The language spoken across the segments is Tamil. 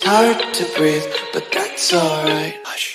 Hard to breathe, but that's alright. Hush.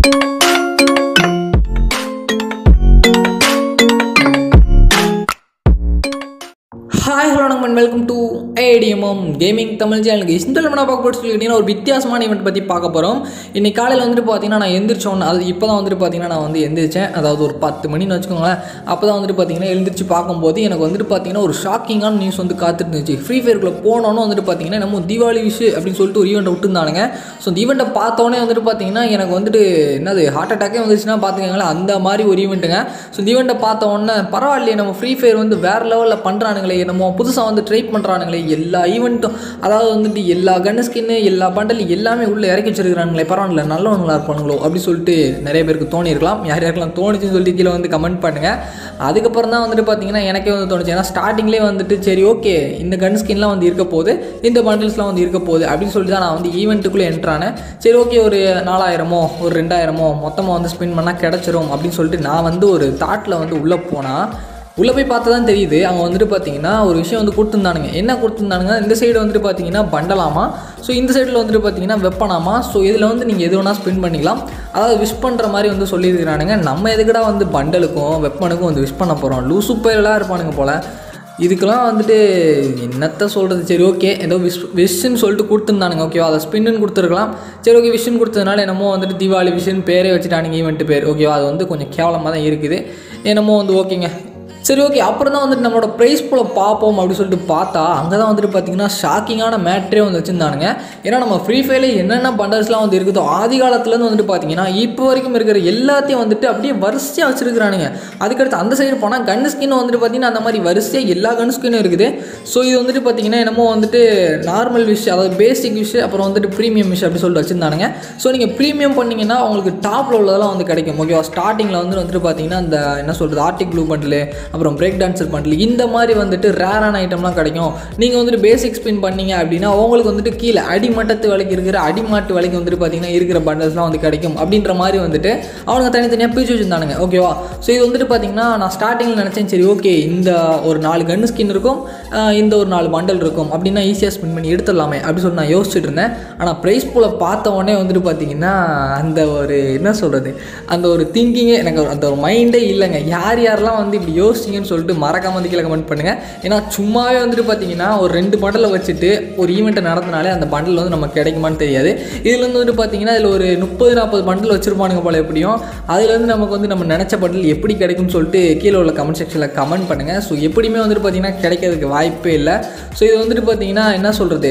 Hi hello வணக்கம் welcome to ATMM gaming Tamil சேனலுக்கு இந்த நம்ம பார்க்க போட்டு சொல்லிக்கிட்டீங்கன்னா ஒரு வித்தியாசமான ஈவெண்ட் பற்றி பார்க்க போகிறோம் இன்னைக்கு காலையில் வந்துட்டு பார்த்தீங்கன்னா நான் எந்திரிச்சோன்னு அது இப்போ தான் வந்துட்டு பார்த்தீங்கன்னா நான் வந்து எந்திரிச்சேன் அதாவது ஒரு பத்து மணின்னு வச்சுக்கோங்களேன் அப்போ தான் வந்துட்டு பார்த்தீங்கன்னா எழுந்திரிச்சு பார்க்கும்போது எனக்கு வந்துட்டு பார்த்தீங்கன்னா ஒரு ஷாக்கிங்கான நியூஸ் வந்து காத்துட்டு இருந்துச்சு ஃப்ரீ ஃபயருக்குள்ளே போனோன்னு வந்துட்டு பார்த்தீங்கன்னா நம்ம தீபாவளி விஷ் அப்படின்னு சொல்லிட்டு ஒரு ஈவெண்ட்டை விட்டுருந்தானுங்க ஸோ இந்த ஈவெண்ட்டை பார்த்தோன்னே வந்துட்டு பார்த்தீங்கன்னா எனக்கு வந்துட்டு என்னது ஹார்ட் அட்டாக்கே வந்துச்சுன்னா பார்த்துக்கோங்களேன் அந்த மாதிரி ஒரு ஈவெண்ட்டுங்க ஸோ இந்த ஈவெண்ட்டை பார்த்த உடனே பரவாயில்லையே நம்ம ஃப்ரீ ஃபயர் வந்து வேறு லெவலில் பண்ணுறானுங்களே என்னமோ புதுசாக வந்து ட்ரை பண்ணுறானுங்களே எல்லா ஈவெண்ட்டும் அதாவது வந்துட்டு எல்லா கன்னு ஸ்கின்னு எல்லா பண்டல் எல்லாமே உள்ளே இறக்கி வச்சிருக்கிறானுங்களே பரவாயில்ல நல்லவங்களா இருப்பானுங்களோ அப்படி சொல்லிட்டு நிறைய பேருக்கு தோணியிருக்கலாம் யார் யாருக்கெல்லாம் தோணுச்சுன்னு சொல்லிட்டு கீழே வந்து கமெண்ட் பண்ணுங்கள் அதுக்கப்புறம் தான் வந்துட்டு பார்த்தீங்கன்னா எனக்கே வந்து தோணுச்சு ஏன்னா ஸ்டார்டிங்லேயே வந்துட்டு சரி ஓகே இந்த கன் ஸ்கின்லாம் வந்து இருக்க போகுது இந்த பண்டில்ஸ்லாம் வந்து இருக்க போகுது அப்படின்னு சொல்லிட்டு தான் நான் வந்து ஈவெண்ட்டுக்குள்ளே என்ட்ரானேன் சரி ஓகே ஒரு நாலாயிரமோ ஒரு ரெண்டாயிரமோ மொத்தமாக வந்து ஸ்பின் பண்ணால் கிடச்சிரும் அப்படின்னு சொல்லிட்டு நான் வந்து ஒரு தாட்டில் வந்து உள்ளே போனால் உள்ளே போய் பார்த்தா தான் தெரியுது அவங்க வந்துட்டு பார்த்தீங்கன்னா ஒரு விஷயம் வந்து கொடுத்துருந்தானுங்க என்ன கொடுத்துருந்தானுங்க இந்த சைடு வந்துட்டு பார்த்தீங்கன்னா பண்டலாமா ஸோ இந்த சைடில் வந்துட்டு பார்த்தீங்கன்னா வெப்பனாமா ஸோ இதில் வந்து நீங்கள் எது வேணால் ஸ்பின் பண்ணிக்கலாம் அதாவது விஷ் பண்ணுற மாதிரி வந்து சொல்லியிருக்கிறானுங்க நம்ம எதுக்கடா வந்து பண்டலுக்கும் வெப்பனுக்கும் வந்து விஷ் பண்ண போகிறோம் லூசு பயிரெல்லாம் இருப்பானுங்க போல் இதுக்கெல்லாம் வந்துட்டு என்னத்த சொல்கிறது சரி ஓகே ஏதோ விஷ் விஷன்னு சொல்லிட்டு கொடுத்துருந்தானுங்க ஓகேவா அதை ஸ்பின்னு கொடுத்துருக்கலாம் சரி ஓகே விஷன் கொடுத்ததுனால என்னமோ வந்துட்டு தீபாவளி விஷன் பேரே வச்சுட்டானுங்க ஈவெண்ட்டு பேர் ஓகேவா அது வந்து கொஞ்சம் கேவலமாக தான் இருக்குது என்னமோ வந்து ஓகேங்க சரி ஓகே அப்புறம் தான் வந்துட்டு நம்மளோட ப்ரைஸ் போல பார்ப்போம் அப்படின்னு சொல்லிட்டு பார்த்தா அங்கே தான் வந்துட்டு பார்த்தீங்கன்னா ஷாக்கிங்கான மேட்ரே வந்து வச்சுருந்தானுங்க ஏன்னா நம்ம ஃப்ரீ ஃபயரில் என்னென்ன பண்டல்ஸ்லாம் வந்து இருக்குதோ ஆதி காலத்துலேருந்து வந்துட்டு பார்த்தீங்கன்னா இப்போ வரைக்கும் இருக்கிற எல்லாத்தையும் வந்துட்டு அப்படியே வரிசையாக வச்சுருக்கிறானுங்க அதுக்கடுத்து அந்த சைடு போனால் கன் ஸ்கின் வந்துட்டு பார்த்தீங்கன்னா அந்த மாதிரி வரிசையாக எல்லா கன் ஸ்கின்னும் இருக்குது ஸோ இது வந்துட்டு பார்த்தீங்கன்னா என்னமோ வந்துட்டு நார்மல் விஷ் அதாவது பேசிக் விஷ் அப்புறம் வந்துட்டு ப்ரீமியம் விஷ் அப்படி சொல்லிட்டு வச்சுருந்தானுங்க ஸோ நீங்கள் ப்ரீமியம் பண்ணிங்கன்னா உங்களுக்கு டாப்பில் உள்ளதெல்லாம் வந்து கிடைக்கும் ஓகேவா ஸ்டார்டிங்கில் வந்து வந்துட்டு பார்த்தீங்கன்னா அந்த என்ன சொல்கிறது ஆர்டிக் ப்ளூ பண்டில் அப்புறம் பிரேக் டான்சர் பண்டில் இந்த மாதிரி வந்துட்டு ரேரான ஐட்டம்லாம் கிடைக்கும் நீங்கள் வந்துட்டு பேசிக் ஸ்பின் பண்ணீங்க அப்படின்னா உங்களுக்கு வந்துட்டு கீழே அடிமட்டத்து விலைக்கு இருக்கிற அடிமாட்டு விலைக்கு வந்துட்டு பார்த்தீங்கன்னா இருக்கிற பண்டல்ஸ்லாம் வந்து கிடைக்கும் அப்படின்ற மாதிரி வந்துட்டு அவனுங்க தனித்தனியாக பிரித்து வச்சுருந்தானுங்க ஓகேவா ஸோ இது வந்துட்டு பார்த்தீங்கன்னா நான் ஸ்டார்டிங்கில் நினச்சேன் சரி ஓகே இந்த ஒரு நாலு கன்னு ஸ்கின் இருக்கும் ஆஹ் இந்த ஒரு நாலு பண்டல் இருக்கும் அப்படின்னா ஈஸியாக ஸ்பின் பண்ணி எடுத்துடலாமே அப்படி சொல்லி நான் யோசிச்சுட்டு இருந்தேன் ஆனால் ப்ரைஸ் போல் பார்த்த உடனே வந்துட்டு பார்த்தீங்கன்னா அந்த ஒரு என்ன சொல்கிறது அந்த ஒரு திங்கிங்கே எனக்கு ஒரு- அந்த ஒரு மைண்டே இல்லைங்க யார் யாரெல்லாம் வந்து இப்படி யோசிச்சிங்கன்னு சொல்லிட்டு மறக்காம வந்து கீழே கமெண்ட் பண்ணுங்கள் ஏன்னா சும்மாவே வந்துட்டு பார்த்தீங்கன்னா ஒரு ரெண்டு பண்டலை வச்சுட்டு ஒரு ஈவெண்ட்டை நடத்தினாலே அந்த பண்டல் வந்து நமக்கு கிடைக்குமான்னு தெரியாது இதுலேருந்து வந்துட்டு பார்த்தீங்கன்னா இதில் ஒரு முப்பது நாற்பது பண்டல் வச்சுருப்பானுங்க போல எப்படியும் அதுலேருந்து நமக்கு வந்து நம்ம நினச்ச பண்டல் எப்படி கிடைக்கும்னு சொல்லிட்டு கீழே உள்ள கமெண்ட் செக்ஷனில் கமெண்ட் பண்ணுங்கள் ஸோ எப்படியுமே வந்துட்டு பார்த்தீங்கன்னா கிடைக்கிறதுக்கு வாய்ப்பே இல்லை ஸோ இது வந்துட்டு பார்த்தீங்கன்னா என்ன சொல்கிறது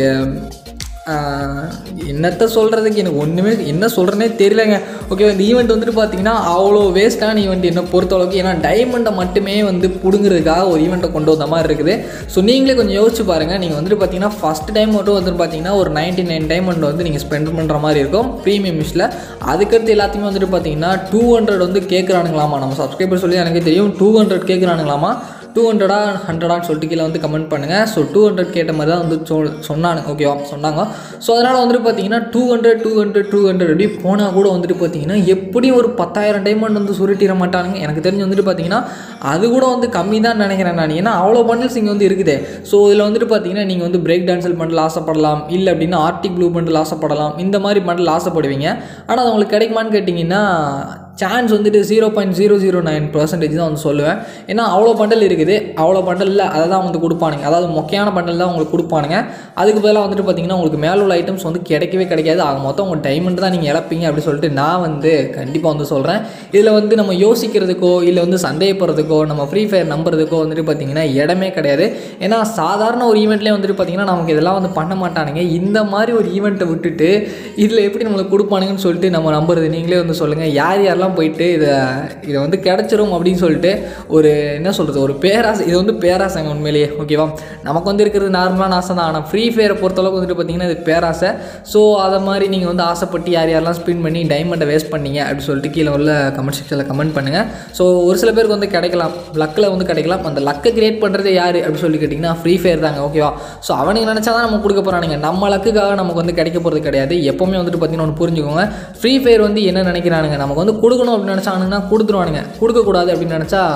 ஆஹ் என்னத்த சொல்கிறதுக்கு எனக்கு ஒன்றுமே என்ன சொல்கிறேனே தெரியலங்க ஓகே இந்த ஈவெண்ட் வந்துட்டு பார்த்தீங்கன்னா அவ்வளோ வேஸ்ட்டான ஈவெண்ட் என்ன பொறுத்தளவுக்கு ஏன்னா டைமண்டை மட்டுமே வந்து பிடுங்குறதுக்காக ஒரு ஈவெண்ட்டை கொண்டு வந்த மாதிரி இருக்குது ஸோ நீங்களே கொஞ்சம் யோசிச்சு பாருங்கள் நீங்கள் வந்துட்டு பார்த்தீங்கன்னா ஃபஸ்ட் டைம் மட்டும் வந்துட்டு பார்த்தீங்கன்னா ஒரு நைன்டி நைன் டைமண்ட் வந்து நீங்கள் ஸ்பெண்ட் பண்ணுற மாதிரி இருக்கும் ப்ரீமியம் மிஷில் அதுக்கடுத்து எல்லாத்தையுமே வந்துட்டு பார்த்தீங்கன்னா டூ ஹண்ட்ரட் வந்து கேட்குறானுங்களாமா நம்ம சப்ஸ்கிரைபர் சொல்லி எனக்கே தெரியும் டூ ஹண்ட்ரட் கேட்குறானுங்களாமா டூ ஹண்ட்ரடா ஹண்ட்ரடான்னு சொல்லிட்டு கீழே வந்து கமெண்ட் பண்ணுங்கள் ஸோ டூ ஹண்ட்ரட் கேட்ட மாதிரி தான் வந்து சொல் சொன்னானுங்க ஓகேவா சொன்னாங்க ஸோ அதனால் வந்துட்டு பார்த்தீங்கன்னா two hundred two hundred two hundred அப்படி போனால் கூட வந்துட்டு பார்த்தீங்கன்னா எப்படியும் ஒரு பத்தாயிரம் டைமண்ட் வந்து சுருட்டிட மாட்டானுங்க எனக்கு தெரிஞ்சு வந்துட்டு பார்த்தீங்கன்னா அது கூட வந்து கம்மி தான் நினைக்கிறேன் நான் ஏன்னா அவ்வளோ பண்டில்ஸ் இங்கே வந்து இருக்குது ஸோ இதில் வந்துட்டு பார்த்தீங்கன்னா நீங்கள் வந்து பிரேக் டான்சல் பண்டில் ஆசைப்படலாம் இல்லை அப்படின்னா ஆர்டிக் ப்ளூ பண்டில் ஆசைப்படலாம் இந்த மாதிரி பண்டில் ஆசைப்படுவீங்க ஆனால் அது உங்களுக்கு கிடைக்குமான்னு கேட்டிங்கன்னா சான்ஸ் வந்துட்டு zero point zero zero nine percentage தான் வந்து சொல்லுவேன் ஏன்னா அவ்வளோ பண்டல் இருக்குது அவ்வளோ பண்டலில் அதை தான் வந்து கொடுப்பானுங்க அதாவது மொக்கையான பண்டல் தான் உங்களுக்கு கொடுப்பானுங்க அதுக்கு பதிலாக வந்துட்டு பார்த்தீங்கன்னா உங்களுக்கு மேலே உள்ள ஐட்டம்ஸ் வந்து கிடைக்கவே கிடைக்காது ஆக மொத்தம் உங்கள் டைமண்ட் தான் நீங்கள் இழப்பீங்க அப்படி சொல்லிட்டு நான் வந்து கண்டிப்பாக வந்து சொல்கிறேன் இதில் வந்து நம்ம யோசிக்கிறதுக்கோ இல்லை வந்து சந்தேகப்படுறதுக்கோ நம்ம ஃப்ரீ ஃபயர் நம்புறதுக்கோ வந்துட்டு பார்த்தீங்கன்னா இடமே கிடையாது ஏன்னா சாதாரண ஒரு ஈவெண்ட்லேயே வந்துட்டு பார்த்தீங்கன்னா நமக்கு இதெல்லாம் வந்து பண்ண மாட்டானுங்க இந்த மாதிரி ஒரு ஈவெண்ட்டை விட்டுட்டு இதில் எப்படி நம்மளுக்கு கொடுப்பானுங்கன்னு சொல்லிட்டு நம்ம நம்புறது நீங்களே வந்து சொல்லுங்கள் யார் யாரெல்லாம் போயிட்டு இதை இதை வந்து கிடச்சிரும் அப்படின்னு சொல்லிட்டு ஒரு என்ன சொல்கிறது ஒரு பேராசை இது வந்து பேராசைங்க உண்மையிலேயே ஓகேவா நமக்கு வந்து இருக்கிறது நார்மலான ஆசை தான் ஆனால் ஃப்ரீ ஃபயரை பொறுத்தளவுக்கு வந்துட்டு பார்த்தீங்கன்னா இது பேராசை ஸோ அதை மாதிரி நீங்கள் வந்து ஆசைப்பட்டு யார் யாரெல்லாம் ஸ்பின் பண்ணி டைமண்டை வேஸ்ட் பண்ணீங்க அப்படின்னு சொல்லிட்டு கீழே உள்ள கமெண்ட் செக்ஷனில் கமெண்ட் பண்ணுங்கள் ஸோ ஒரு சில பேருக்கு வந்து கிடைக்கலாம் லக்கில் வந்து கிடைக்கலாம் அந்த லக்கை கிரியேட் பண்ணுறது யார் அப்படின்னு சொல்லி கேட்டிங்கன்னா ஃப்ரீ ஃபயர் தாங்க ஓகேவா ஸோ அவனுங்க நினச்சா தான் நம்ம கொடுக்க போகிறானுங்க நம்ம லக்குக்காக நமக்கு வந்து கிடைக்க போகிறது கிடையாது எப்போவுமே வந்துட்டு பார்த்தீங்கன்னா ஒன்று புரிஞ்சுக்கோங்க ஃப்ரீ ஃபயர் வந்து என்ன நினைக்கிறானுங்க நமக்கு வந்து கொடுக்கணும் அப்படின்னு நினச்சானுங்கன்னா கொடுத்துருவானுங்க கொடுக்கக்கூடாது அப்படின்னு நினச்சா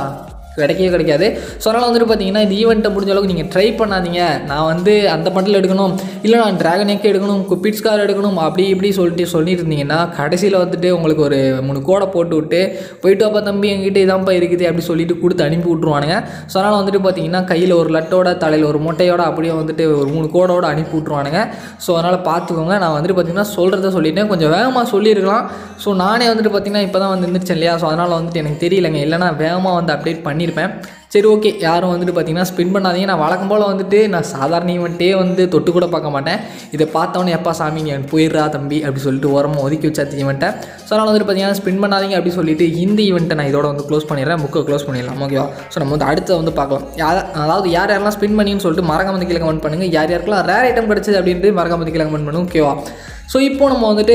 கிடைக்கவே கிடைக்காது ஸோ அதனால் வந்துட்டு பார்த்தீங்கன்னா இந்த ஈவெண்ட்டை முடிஞ்ச அளவுக்கு நீங்கள் ட்ரை பண்ணாதீங்க நான் வந்து அந்த பண்டில் எடுக்கணும் இல்லை நான் ட்ராகன் எக்கே எடுக்கணும் குப்பிட்ஸ் கார் எடுக்கணும் அப்படி இப்படி சொல்லிட்டு சொல்லிட்டு இருந்தீங்கன்னா கடைசியில் வந்துட்டு உங்களுக்கு ஒரு மூணு கோடை போட்டு விட்டு போயிட்டு அப்பா தம்பி என்கிட்ட இதான்ப்பா இருக்குது அப்படி சொல்லிட்டு கொடுத்து அனுப்பி விட்ருவானுங்க ஸோ அதனால் வந்துட்டு பார்த்தீங்கன்னா கையில் ஒரு லட்டோட தலையில் ஒரு முட்டையோட அப்படியே வந்துட்டு ஒரு மூணு கோடோட அனுப்பி விட்ருவானுங்க ஸோ அதனால் பார்த்துக்கோங்க நான் வந்துட்டு பார்த்தீங்கன்னா சொல்கிறத சொல்லிட்டேன் கொஞ்சம் வேகமாக சொல்லியிருக்கலாம் ஸோ நானே வந்துட்டு பார்த்தீங்கன்னா இப்போ தான் வந்து இருந்துச்சேன் இல்லையா ஸோ அதனால் வந்துட்டு எனக்கு தெரியலங்க இல்லைனா வேகமாக வந்து அப்டேட் பண்ணியிருப்பேன் சரி ஓகே யாரும் வந்துட்டு பார்த்தீங்கன்னா ஸ்பின் பண்ணாதீங்க நான் வழக்கம் போல் வந்துட்டு நான் சாதாரண ஈவெண்ட்டே வந்து தொட்டு கூட பார்க்க மாட்டேன் இதை பார்த்தவொன்னே எப்பா சாமி எனக்கு போயிடுறா தம்பி அப்படி சொல்லிட்டு ஓரமாக ஒதுக்கி வச்சாச்சு ஈவெண்ட்டை ஸோ அதனால் வந்துட்டு பார்த்தீங்கன்னா ஸ்பின் பண்ணாதீங்க அப்படி சொல்லிட்டு இந்த ஈவெண்ட்டை நான் இதோட வந்து க்ளோஸ் பண்ணிடுறேன் புக்கை க்ளோஸ் பண்ணிடலாம் ஓகேவா ஸோ நம்ம வந்து அடுத்த வந்து பார்க்கலாம் யார் அதாவது யார் யாரெல்லாம் ஸ்பின் பண்ணின்னு சொல்லிட்டு மறக்காம வந்து கீழே கமெண்ட் பண்ணுங்கள் யார் யாருக்கெல்லாம் ரேர் ஐட்டம் கிடச்சிது அப்படின்ட்டு மறக்காம வந்து கீழே கமெண்ட் பண்ணுங்க ஓகேவா ஸோ இப்போ நம்ம வந்துட்டு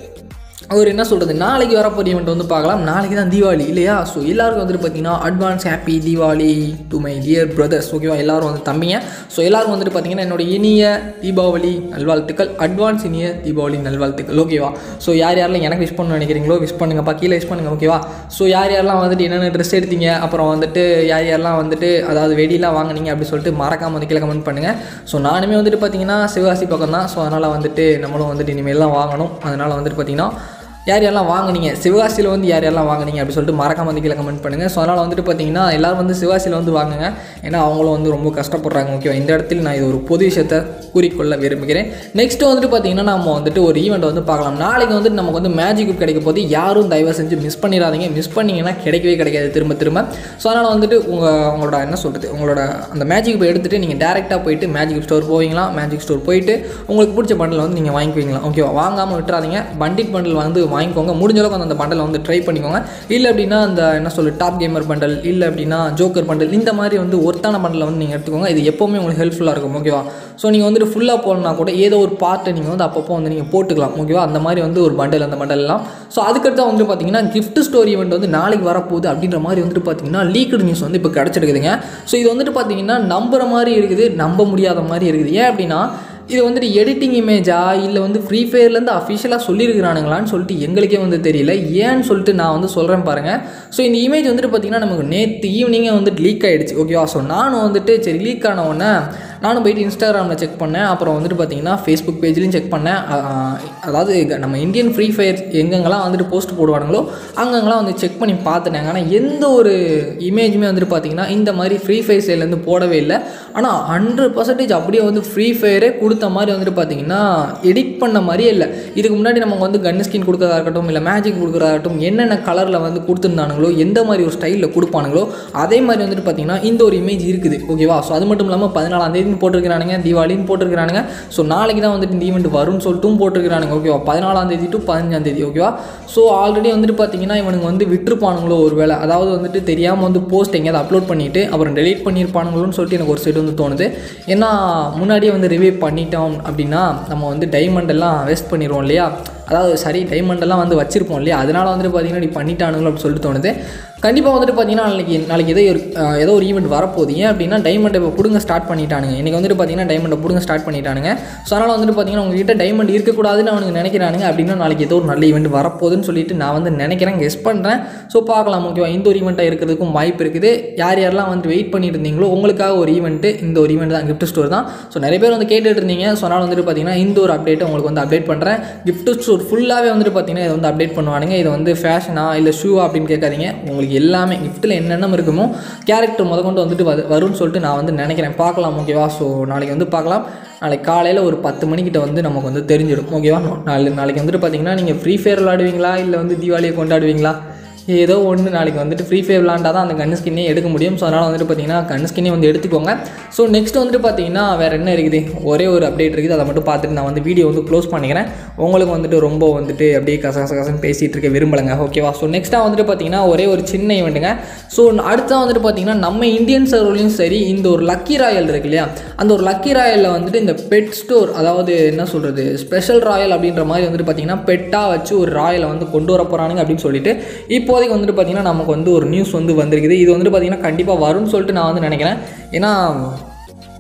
அவர் என்ன சொல்கிறது நாளைக்கு வரப்போகிற ஈவெண்ட் வந்து பார்க்கலாம் நாளைக்கு தான் தீபாவளி இல்லையா ஸோ எல்லாருக்கும் வந்துட்டு பார்த்தீங்கன்னா advance happy Deepavali to my dear brothers ஓகேவா எல்லாரும் வந்து தம்பிங்க ஸோ எல்லாருக்கும் வந்துட்டு பார்த்தீங்கன்னா என்னோட இனிய தீபாவளி நல்வாழ்த்துக்கள் அட்வான்ஸ் இனிய தீபாவளி நல்வாழ்த்துக்கள் ஓகேவா ஸோ யார் யாரெல்லாம் எனக்கு விஷ் பண்ண நினைக்கிறீங்களோ விஷ் பண்ணுங்கப்பா கீழே விஷ் பண்ணுங்க ஓகேவா ஸோ யார் யாரெல்லாம் வந்துட்டு என்னென்ன ட்ரெஸ் எடுத்தீங்க அப்புறம் வந்துட்டு யார் யாரெல்லாம் வந்துட்டு அதாவது வெடிலாம் வாங்குனீங்க அப்படி சொல்லிட்டு மறக்காம வந்து கீழே கமெண்ட் பண்ணுங்கள் ஸோ நானுமே வந்துட்டு பார்த்தீங்கன்னா சிவகாசி பக்கம் தான் ஸோ அதனால் வந்துட்டு நம்மளும் வந்துட்டு இனிமேல் தான் வாங்கணும் அதனால் வந்துட்டு பார்த்தீங்கன்னா யார் யாரெல்லாம் வாங்குனீங்க சிவகாசியில் வந்து யார் யாரெல்லாம் வாங்குனீங்க அப்படி சொல்லிட்டு மறக்காம வந்து கீழே கமெண்ட் பண்ணுங்கள் ஸோ அதனால் வந்துட்டு பார்த்தீங்கன்னா எல்லாரும் வந்து சிவகாசியில் வந்து வாங்குங்க ஏன்னா அவங்களும் வந்து ரொம்ப கஷ்டப்படுறாங்க ஓகேவா இந்த இடத்துல நான் இது ஒரு பொது விஷயத்தை கூறிக்கொள்ள விரும்புகிறேன் நெக்ஸ்ட்டு வந்துட்டு பார்த்தீங்கன்னா நம்ம வந்துட்டு ஒரு ஈவெண்ட் வந்து பார்க்கலாம் நாளைக்கு வந்துட்டு நமக்கு வந்து மேஜிக் கியூப் கிடைக்க போது யாரும் தயவு செஞ்சு மிஸ் பண்ணிடாதீங்க மிஸ் பண்ணிங்கன்னா கிடைக்கவே கிடைக்காது திரும்ப திரும்ப ஸோ அதனால் வந்துட்டு உங்கள் உங்களோட என்ன சொல்கிறது உங்களோட அந்த மேஜிக் போய் எடுத்துகிட்டு நீங்கள் டேரெக்டாக போயிட்டு மேஜிக் ஸ்டோர் போவீங்களா மேஜிக் ஸ்டோர் போயிட்டு உங்களுக்கு பிடிச்ச பண்டில் வந்து நீங்கள் வாங்கிக்குவீங்களா ஓகேவா வாங்காமல் விட்டுறாதீங்க பண்டிட் பண்டில் வந்து வாங்கிக்கோங்க முடிஞ்ச அளவுக்கு அந்த- அந்த பண்டலை வந்து ட்ரை பண்ணிக்கோங்க இல்லை அப்படின்னா அந்த என்ன சொல்லு டாப் கேமர் பண்டல் இல்லை அப்படின்னா ஜோக்கர் பண்டல் இந்த மாதிரி வந்து ஒருத்தான பண்டலை வந்து நீங்கள் எடுத்துக்கோங்க இது எப்போவுமே உங்களுக்கு ஹெல்ப்ஃபுல்லாக இருக்கும் ஓகேவா ஸோ நீங்கள் வந்துட்டு ஃபுல்லாக போகணுன்னா கூட ஏதோ ஒரு பார்ட்டை நீங்கள் வந்து அப்பப்போ வந்து நீங்கள் போட்டுக்கலாம் ஓகேவா அந்த மாதிரி வந்து ஒரு பண்டல் அந்த பண்டல் எல்லாம் ஸோ அதுக்கடுத்து வந்து பார்த்தீங்கன்னா gift ஸ்டோரி ஈவெண்ட் வந்து நாளைக்கு வரப்போகுது அப்படின்ற மாதிரி வந்துட்டு பார்த்தீங்கன்னா லீக்டு நியூஸ் வந்து இப்போ கிடச்சிருக்குதுங்க ஸோ இது வந்துட்டு பார்த்தீங்கன்னா நம்புற மாதிரி இருக்குது நம்ப முடியாத மாதிரி இருக்குது ஏன் அப்படின்னா இது வந்துட்டு எடிட்டிங் இமேஜா இல்லை வந்து ஃப்ரீ ஃபயர்லேருந்து அஃபிஷியலாக சொல்லியிருக்கிறானுங்களான்னு சொல்லிட்டு எங்களுக்கே வந்து தெரியல ஏன்னு சொல்லிட்டு நான் வந்து சொல்கிறேன் பாருங்கள் ஸோ இந்த இமேஜ் வந்துட்டு பார்த்தீங்கன்னா நமக்கு நேற்று ஈவினிங்கே வந்துட்டு லீக் ஆகிடுச்சு ஓகேவா ஸோ நானும் வந்துட்டு சரி லீக் ஆன உடனே நானும் போயிட்டு இன்ஸ்டாகிராமில் செக் பண்ணேன் அப்புறம் வந்துட்டு பார்த்தீங்கன்னா ஃபேஸ்புக் பேஜ்லையும் செக் பண்ணேன் அ- அ- அதாவது இங்க நம்ம இந்தியன் ஃப்ரீ ஃபயர் எங்கெங்கெல்லாம் வந்துட்டு போஸ்ட் போடுவானுங்களோ அங்கங்கெல்லாம் வந்து செக் பண்ணி பார்த்துட்டாங்க ஆனால் எந்த ஒரு இமேஜுமே வந்துட்டு பார்த்தீங்கன்னா இந்த மாதிரி ஃப்ரீ ஃபயர் சைட்லேருந்து போடவே இல்லை ஆனால் ஹண்ட்ரட் பர்சன்டேஜ் அப்படியே வந்து ஃப்ரீ ஃபயரே கொடுத்த மாதிரி வந்துட்டு பார்த்தீங்கன்னா எடிட் பண்ண மாதிரியே இல்லை இதுக்கு முன்னாடி நமக்கு வந்து கன் ஸ்கின் கொடுக்கறதா இருக்கட்டும் இல்லை மேஜிக் கொடுக்கறதா இருக்கட்டும் என்னென்ன கலரில் வந்து கொடுத்துருந்தானுங்களோ எந்த மாதிரி ஒரு ஸ்டைலில் கொடுப்பானுங்களோ அதே மாதிரி வந்துட்டு பார்த்தீங்கன்னா இந்த ஒரு இமேஜ் இருக்குது ஓகேவா ஸோ அது மட்டும் இல்லாமல் பதினாலாம் தேதி போட்டிருக்கிறானுங்க தீபாவளின்னு போட்டிருக்கிறானுங்க ஸோ நாளைக்கு தான் வந்துட்டு இந்த ஈவெண்ட் வரும்னு சொல்லிட்டும் போட்டிருக்கிறானுங்க ஓகேவா பதினாலாம் தேதி டு பதினஞ்சாம் தேதி ஓகேவா ஸோ ஆல்ரெடி வந்துட்டு பார்த்தீங்கன்னா இவனுங்க வந்து விட்டுருப்பானுங்களோ ஒரு வேளை அதாவது வந்துட்டு தெரியாமல் வந்து போஸ்ட் எங்கேயாவது அப்லோட் பண்ணிவிட்டு அப்புறம் டெலீட் பண்ணியிருப்பானுங்களோன்னு சொல்லிட்டு எனக்கு ஒரு சைடு வந்து தோணுது ஏன்னா முன்னாடியே வந்து ரிவ்யூ பண்ணிட்டோம் அப்படின்னா நம்ம வந்து டைமண்ட் எல்லாம் வேஸ்ட் பண்ணிடுவோம் இல்லையா அதாவது சரி டைமண்ட் எல்லாம் வந்து வச்சிருப்போம் இல்லையா அதனால வந்துட்டு பார்த்தீங்கன்னா இப்படி பண்ணிட்டானுங்களோ அப்படின்னு சொல்லிட்டு தோணுது கண்டிப்பாக வந்துட்டு பார்த்தீங்கன்னா நாளைக்கு நாளைக்கு ஏதோ ஒரு அஹ், ஏதோ ஒரு ஈவெண்ட் வரப்போகுது ஏன் அப்படின்னா டைமண்டை இப்போ பிடுங்க ஸ்டார்ட் பண்ணிட்டானுங்க இன்றைக்கி வந்துட்டு பார்த்தீங்கன்னா டைமண்டை பிடுங்க ஸ்டார்ட் பண்ணிட்டானுங்க ஸோ அதனால் வந்துட்டு பார்த்தீங்கன்னா உங்ககிட்ட டைமண்ட் இருக்கக்கூடாதுன்னு அவனுக்கு நினைக்கிறானுங்க அப்படின்னா நாளைக்கு ஏதோ ஒரு நல்ல ஈவெண்ட் வரப்போகுதுன்னு சொல்லிட்டு நான் வந்து நினைக்கிறேன் கெஸ் பண்ணுறேன் ஸோ பார்க்கலாம் ஓகேவா இந்த ஒரு ஈவெண்ட்டாக இருக்கிறதுக்கும் வாய்ப்பு இருக்குது யார் யாரெல்லாம் வந்து வெயிட் பண்ணிட்டு இருந்தீங்களோ உங்களுக்காக ஒரு ஈவெண்ட்டு இந்த ஒரு ஈவெண்ட் தான் கிஃப்ட் ஸ்டோர் தான் ஸோ நிறைய பேர் வந்து கேட்டுட்டு இருந்தீங்க ஸோ அதனால் வந்துட்டு பார்த்தீங்கன்னா இந்த ஒரு அப்டேட்டை உங்களுக்கு வந்து அப்டேட் பண்ணுறேன் கிஃப்ட் ஸ்டோர் ஃபுல்லாகவே வந்துட்டு பார்த்தீங்கன்னா இதை வந்து அப்டேட் பண்ணுவானுங்க இது வந்து ஃபேஷனா இல்லை ஷூவா அப்படின்னு கேட்காதீங்க உங்களுக்கு எல்லாமே கிஃப்ட்டில் என்னென்ன இருக்குமோ கேரக்டர் முத கொண்டு வந்துட்டு வரு- வரும்னு சொல்லிட்டு நான் வந்து நினைக்கிறேன் பார்க்கலாம் ஓகேவா ஸோ நாளைக்கு வந்து பார்க்கலாம் நாளைக்கு காலையில் ஒரு பத்து மணிக்கிட்ட வந்து நமக்கு வந்து தெரிஞ்சிடும் ஓகேவா நாளை நாளைக்கு வந்துட்டு பார்த்தீங்கன்னா நீங்கள் ஃப்ரீ ஃபயர் விளாடுவீங்களா இல்லை வந்து தீபாவளியை கொண்டாடுவீங்களா ஏதோ ஒன்று நாளைக்கு வந்துட்டு ஃப்ரீ ஃபயர் விளாண்டா தான் அந்த கன் ஸ்கின்னே எடுக்க முடியும் ஸோ அதனால் வந்துட்டு பார்த்தீங்கன்னா கன் ஸ்கின்னே வந்து எடுத்துக்கோங்க ஸோ நெக்ஸ்ட் வந்துட்டு பார்த்தீங்கன்னா வேறு என்ன இருக்குது ஒரே ஒரு அப்டேட் இருக்குது அதை மட்டும் பார்த்துட்டு நான் வந்து வீடியோ வந்து க்ளோஸ் பண்ணிக்கிறேன் உங்களுக்கு வந்துட்டு ரொம்ப வந்துட்டு அப்படியே கச கச கசன்னு பேசிகிட்டு இருக்க விரும்பலைங்க ஓகேவா ஸோ நெக்ஸ்ட்டாக வந்துட்டு பார்த்தீங்கன்னா ஒரே ஒரு சின்ன ஈவெண்ட்டுங்க ஸோ அடுத்தா வந்துட்டு பார்த்தீங்கன்னா நம்ம இந்தியன் சர்வர்லையும் சரி இந்த ஒரு லக்கி ராயல் இருக்கு இல்லையா அந்த ஒரு லக்கி ராயலில் வந்துட்டு இந்த பெட் ஸ்டோர் அதாவது என்ன சொல்கிறது ஸ்பெஷல் ராயல் அப்படின்ற மாதிரி வந்துட்டு பார்த்தீங்கன்னா பெட்டாக வச்சு ஒரு ராயலை வந்து கொண்டு வர போகிறானுங்க அப்படின்னு சொல்லிட்டு இப்போதைக்கு வந்துட்டு பார்த்தீங்கன்னா நமக்கு வந்து ஒரு நியூஸ் வந்து வந்திருக்குது இது வந்துட்டு பார்த்தீங்கன்னா கண்டிப்பாக வரும்னு சொல்லிட்டு நான் வந்து நினைக்கிறேன் ஏன்னா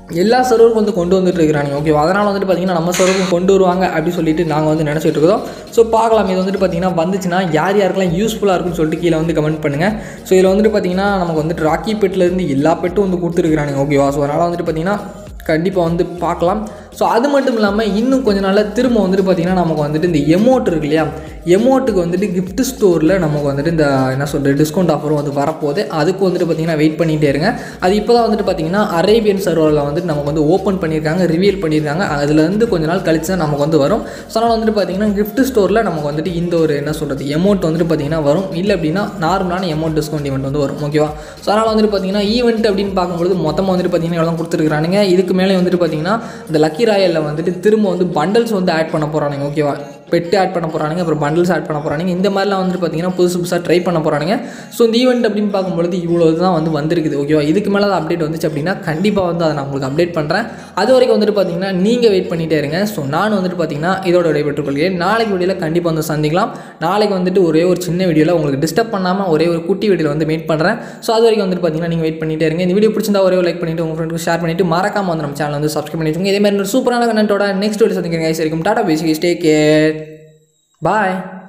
எல்லா சர்வருக்கும் வந்து கொண்டு வந்துட்டு இருக்கிறாங்க ஓகேவா அதனால் வந்துட்டு பார்த்தீங்கன்னா நம்ம சர்வருக்கும் கொண்டு வருவாங்க அப்படி சொல்லிட்டு நாங்கள் வந்து நினச்சிட்டு இருக்கோம் ஸோ பார்க்கலாம் இது வந்துட்டு பார்த்தீங்கன்னா வந்துச்சுன்னா யார் யாருக்கெல்லாம் யூஸ்ஃபுல்லாக இருக்கும்னு சொல்லிட்டு கீழே வந்து கமெண்ட் பண்ணுங்கள் ஸோ இதில் வந்துட்டு பார்த்தீங்கன்னா நமக்கு வந்துட்டு ராக்கி பெட்லேருந்து எல்லா பெட்டும் வந்து கொடுத்துருக்குறாங்க ஓகேவா ஸோ அதனால் வந்துட்டு பார்த்தீங்கன்னா கண்டிப்பாக வந்து பார்க்கலாம் ஸோ அது மட்டும் இல்லாமல் இன்னும் கொஞ்ச நாளில் திரும்ப வந்துட்டு பார்த்திங்கன்னா நமக்கு வந்துட்டு இந்த எமௌண்ட் இருக்கு இல்லையா எமௌண்ட்டுக்கு வந்துட்டு gift ஸ்டோரில் நமக்கு வந்துட்டு இந்த என்ன சொல்கிறது டிஸ்கவுண்ட் ஆஃபரும் வந்து வரப்போகுது அதுக்கு வந்துட்டு பார்த்திங்கன்னா வெயிட் பண்ணிகிட்டே இருங்க அது இப்போ தான் வந்துட்டு பார்த்திங்கன்னா அரேபியன் சர்வரில் வந்துட்டு நமக்கு வந்து ஓப்பன் பண்ணியிருக்காங்க ரிவீல் பண்ணியிருக்காங்க அதுலேருந்து கொஞ்ச நாள் கழிச்சு தான் நமக்கு வந்து வரும் ஸோ அதனால் வந்துட்டு பார்த்திங்கன்னா gift ஸ்டோரில் நமக்கு வந்துட்டு இந்த ஒரு என்ன சொல்கிறது எமௌண்ட் வந்துட்டு பார்த்திங்கன்னா வரும் இல்லை அப்படின்னா நார்மலான எமௌண்ட் டிஸ்கவுண்ட் ஈவெண்ட் வந்து வரும் ஓகேவா ஸோ அதனால் வந்துட்டு பார்த்திங்கன்னா ஈவெண்ட் அப்படின்னு பார்க்கும்போது மொத்தமாக வந்துட்டு பார்த்திங்கன்னா எவ்வளோ கொடுத்துருக்கானுங்க இதுக்கு மேலே வந்துட்டு பார்த்திங்கன்னா இந்த லக்கி ராயலில் வந்துட்டு திரும்ப வந்து பண்டல்ஸ் வந்து ஆட் பண்ண போகிறானுங்க ஓகேவா பெட்டு ஆட் பண்ண போகிறானுங்க அப்புறம் பண்டல்ஸ் ஆட் பண்ண போகிறானுங்க இந்த மாதிரிலாம் வந்துட்டு பார்த்தீங்கன்னா புதுசு புதுசாக ட்ரை பண்ண போகிறானுங்க ஸோ இந்த ஈவெண்ட் அப்படின்னு பார்க்கும்பொழுது இவ்வளோ தான் வந்து வந்திருக்குது ஓகேவா இதுக்கு மேலே தான் அப்டேட் வந்துச்சு அப்படின்னா கண்டிப்பாக வந்து அதை நான் உங்களுக்கு அப்டேட் பண்ணுறேன் அது வரைக்கும் வந்துட்டு பார்த்தீங்கன்னா நீங்கள் வெயிட் பண்ணிகிட்டே இருங்க ஸோ நான் வந்துட்டு பார்த்தீங்கன்னா இதோட விடைபெற்றுக் கொள்கிறேன் நாளைக்கு வீடியோவில் கண்டிப்பாக வந்து சந்திக்கலாம் நாளைக்கு வந்துட்டு ஒரே ஒரு சின்ன வீடியோவில் உங்களுக்கு டிஸ்டர்ப் பண்ணாமல் ஒரே ஒரு குட்டி வீடியோவில் வந்து மீட் பண்ணுறேன் ஸோ அது வரைக்கும் வந்துட்டு பார்த்தீங்கன்னா நீங்கள் வெயிட் பண்ணிட்டே இருங்க இந்த வீடியோ பிடிச்சிருந்தா ஒரே லைக் பண்ணிட்டு உங்கள் ஃப்ரெண்டுக்கு ஷேர் பண்ணிட்டு மறக்காம வந்து நம்ம சேனல் வந்து சப்ஸ்கிரைப் பண்ணி வச்சுக்கோங்க இதே மாதிரி ஒரு சூப்பரான கண்டென்ட்டோட நெக்ஸ்ட் வீடியோ சந்திக்கிறேன் சரி டாடா பேசி ஸ்டே கேர் பாய்